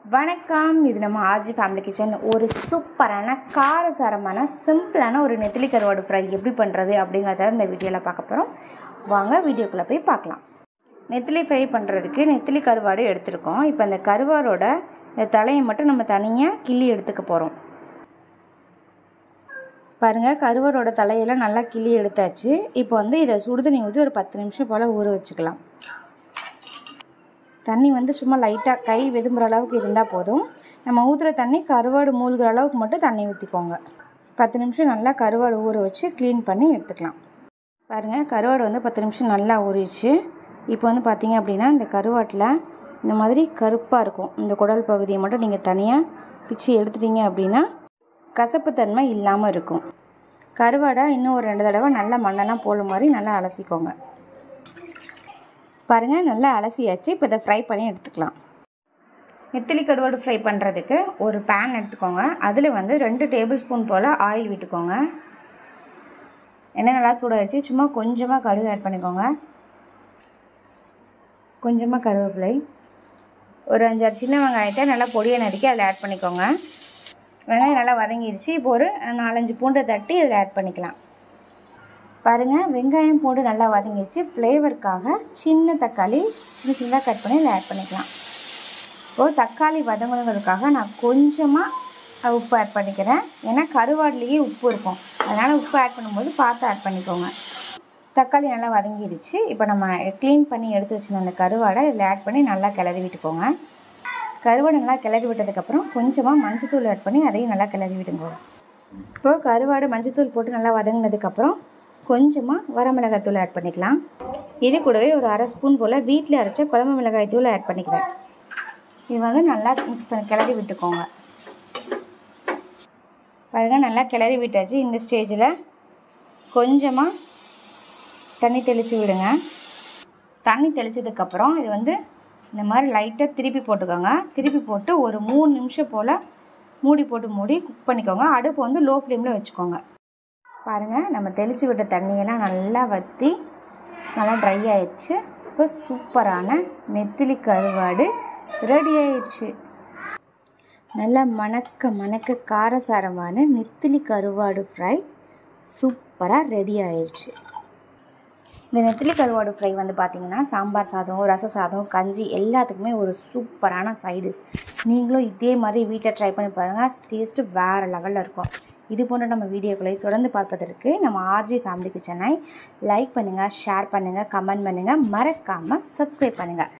வணக்கம் இது நம்ம ஆர்ஜி ஃபேமிலி கிச்சன் ஒரு சூப்பரான காரசாரமான சிம்பிளான ஒரு நெத்திலி கருவாடு ஃப்ரை எப்படி பண்ணுறது அப்படிங்கிறத இந்த வீடியோவில் பார்க்க போகிறோம் வாங்க வீடியோக்குள்ளே போய் பார்க்கலாம் நெத்திலி ஃப்ரை பண்ணுறதுக்கு நெத்திலி கருவாடு எடுத்திருக்கோம் இப்போ இந்த கருவாடோட இந்த தலையை மட்டும் நம்ம தனியாக கிள்ளி எடுத்துக்க போகிறோம் பாருங்கள் கருவாடோட தலையெல்லாம் நல்லா கிள்ளி எடுத்தாச்சு இப்போ வந்து இதை சுடுதண்ணி ஊற்றி ஒரு பத்து நிமிஷம் போல் ஊற வச்சுக்கலாம் தண்ணி வந்து சும்மா லைட்டாக கை வெதும்புற அளவுக்கு இருந்தால் போதும் நம்ம ஊற்றுற தண்ணி கருவாடு மூழ்கிற அளவுக்கு மட்டும் தண்ணி ஊற்றிக்கோங்க பத்து நிமிஷம் நல்லா கருவாடு ஊற வச்சு க்ளீன் பண்ணி எடுத்துக்கலாம் பாருங்கள் கருவாடு வந்து பத்து நிமிஷம் நல்லா ஊறிச்சு இப்போ வந்து பார்த்தீங்க அப்படின்னா இந்த கருவாட்டில் இந்த மாதிரி கருப்பாக இருக்கும் இந்த குடல் பகுதியை மட்டும் நீங்கள் தனியாக பிச்சு எடுத்துட்டீங்க அப்படின்னா கசப்புத்தன்மை இல்லாமல் இருக்கும் கருவாடை இன்னும் ஒரு ரெண்டு தடவை நல்லா மண்ணெல்லாம் போல மாதிரி நல்லா அலசிக்கோங்க பாருங்கள் நல்லா அலசியாச்சு இப்போ இதை ஃப்ரை பண்ணி எடுத்துக்கலாம் நெத்திலி கருவாடு ஃப்ரை பண்ணுறதுக்கு ஒரு பேன் எடுத்துக்கோங்க அதில் வந்து ரெண்டு டேபிள் ஸ்பூன் போல் ஆயில் விட்டுக்கோங்க எண்ணெய் நல்லா சூடாகிடுச்சு சும்மா கொஞ்சமாக கடுகு ஆட் பண்ணிக்கோங்க கொஞ்சமாக கருவேப்பிலை ஒரு அஞ்சாறு சின்ன வெங்காயத்தை நல்லா பொடியை நறுக்கி அதில் ஆட் பண்ணிக்கோங்க வெங்காயம் நல்லா வதங்கிடுச்சு இப்போ ஒரு நாலஞ்சு பூண்டை தட்டி இதில் ஆட் பண்ணிக்கலாம் பாருங்கள் வெங்காயம் போட்டு நல்லா வதங்கிடுச்சு ஃப்ளேவருக்காக சின்ன தக்காளி சின்ன சின்னதாக கட் பண்ணி இதில் ஆட் பண்ணிக்கலாம் இப்போது தக்காளி வதங்கணுங்கிறதுக்காக நான் கொஞ்சமாக உப்பு ஆட் பண்ணிக்கிறேன் ஏன்னா கருவாடுலேயே உப்பு இருக்கும் அதனால் உப்பு ஆட் பண்ணும்போது பார்த்து ஆட் பண்ணிக்கோங்க தக்காளி நல்லா வதங்கிடுச்சு இப்போ நம்ம க்ளீன் பண்ணி எடுத்து வச்சுருந்த அந்த கருவாடை இதில் ஆட் பண்ணி நல்லா கிளறி விட்டுக்கோங்க கருவாடை நல்லா கிளறி விட்டதுக்கப்புறம் கொஞ்சமாக மஞ்சத்தூள் ஆட் பண்ணி அதையும் நல்லா கிளறி விடுங்க இப்போது கருவாடு மஞ்சத்தூள் போட்டு நல்லா வதங்கினதுக்கப்புறம் கொஞ்சமாக வரமிளகாய் ஆட் பண்ணிக்கலாம் இது கூடவே ஒரு அரை ஸ்பூன் போல் வீட்டில் அரைச்ச குழம்பு மிளகாய் தூள் ஆட் பண்ணிக்கிறேன் இது வந்து நல்லா மிக்ஸ் பண்ணி கிளறி விட்டுக்கோங்க பாருங்கள் நல்லா கிளறி விட்டாச்சு இந்த ஸ்டேஜில் கொஞ்சமாக தண்ணி தெளித்து விடுங்க தண்ணி தெளித்ததுக்கப்புறம் இது வந்து இந்த மாதிரி லைட்டாக திருப்பி போட்டுக்கோங்க திருப்பி போட்டு ஒரு மூணு நிமிஷம் போல் மூடி போட்டு மூடி குக் பண்ணிக்கோங்க அடுப்பு வந்து லோ ஃப்ளேமில் வச்சுக்கோங்க பாருங்கள் நம்ம தெளித்து விட்ட தண்ணியெல்லாம் நல்லா வற்றி நல்லா ட்ரை ஆயிடுச்சு இப்போ சூப்பரான நெத்திலி கருவாடு ரெடி ஆயிடுச்சு நல்லா மணக்க மணக்க காரசாரமான நெத்திலி கருவாடு ஃப்ரை சூப்பராக ரெடி ஆயிடுச்சு இந்த நெத்திலி கருவாடு ஃப்ரை வந்து பார்த்திங்கன்னா சாம்பார் சாதம் ரச சாதம் கஞ்சி எல்லாத்துக்குமே ஒரு சூப்பரான சைடிஷ் நீங்களும் இதே மாதிரி வீட்டில் ட்ரை பண்ணி பாருங்கள் டேஸ்ட்டு வேறு லெவலில் இருக்கும் இது போன்ற நம்ம வீடியோக்களை தொடர்ந்து பார்ப்பதற்கு நம்ம ஆர்ஜி ஃபேமிலி கிச்சனை லைக் பண்ணுங்கள் ஷேர் பண்ணுங்கள் கமெண்ட் பண்ணுங்கள் மறக்காமல் சப்ஸ்கிரைப் பண்ணுங்கள்